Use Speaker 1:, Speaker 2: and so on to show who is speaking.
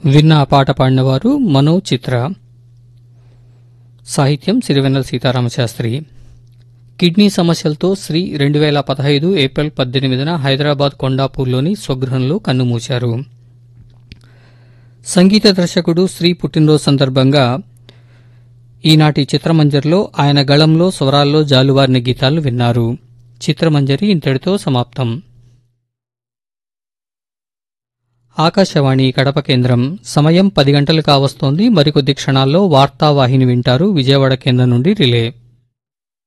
Speaker 1: విన్న ఆ పాట పాడినవారు మనో చిత్ర సాహిత్యం సిరివెన్నెల సీతారామశాస్త్రి కిడ్నీ సమస్యలతో శ్రీ రెండు వేల పదహైదు ఏప్రిల్ పద్దెనిమిదిన హైదరాబాద్ కొండాపూర్లోని స్వగృహంలో కన్నుమూశారు సంగీత దర్శకుడు శ్రీ పుట్టినరోజు సందర్భంగా ఈనాటి చిత్రమంజరిలో ఆయన గళంలో స్వరాల్లో జాలువారిన గీతాలు విన్నారు చిత్రమంజరి ఇంతటితో సమాప్తం ఆకాశవాణి కడప కేంద్రం సమయం పది గంటలు కావస్తోంది మరికొద్ది క్షణాల్లో వార్తావాహిని వింటారు విజయవాడ కేంద్రం నుండి రిలే